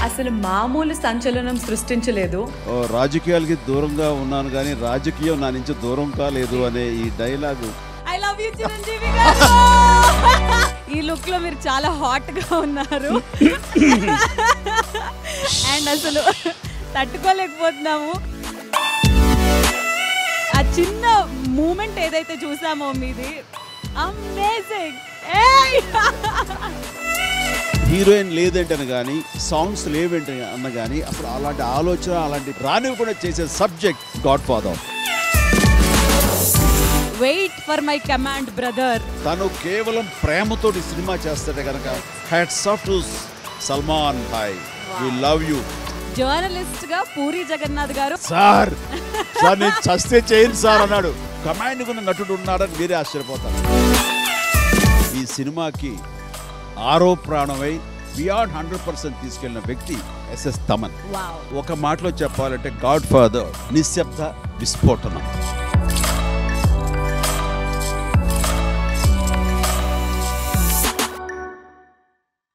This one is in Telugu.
అసలు మామూలు సంచలనం సృష్టించలేదు ఓ, రాజకీయాలకి దూరంగా ఉన్నాను కానీ రాజకీయం నా నుంచి దూరం కాలేదు అనే ఈ dialogue I love you Chiranjeevi గారు ఈ లుక్ లో మీరు చాలా హాట్ గా ఉన్నారు అండ్ అసలు తట్టుకోలేకపోతున్నాము ఆ చిన్న మూమెంట్ ఏదైతే చూసామో మీది అమేజింగ్ హీరోయిన్ లేదంటని కానీ సాంగ్స్ లేవేంటి అన్న కానీ అసలు అలాంటి ఆలోచన అలాంటి రానివ్వకుండా చేసే subject Godfather wait for my command brother తను కేవలం ప్రేమతోటి సినిమా చేస్తాడే కనుక hats off to Salman Bhai we love you journalist గా పూరి జగన్నాథ్ గారు సార్ సార్ నేను చస్తే చేయను సార్ అన్నాడు కమాండ్ ఉన్న నటుడు ఉన్నాడని మీరే ఆశ్చర్యపోతారు ఈ సినిమాకి ఆరో ప్రాణమై బియాండ్ హండ్రెడ్ పర్సెంట్ తీసుకెళ్లిన వ్యక్తి ఎస్ఎస్ తమన్ వావ్ ఒక మాటలో చెప్పాలంటే గాడ్ ఫాదర్ నిశ్శబ్ద విస్ఫోటనం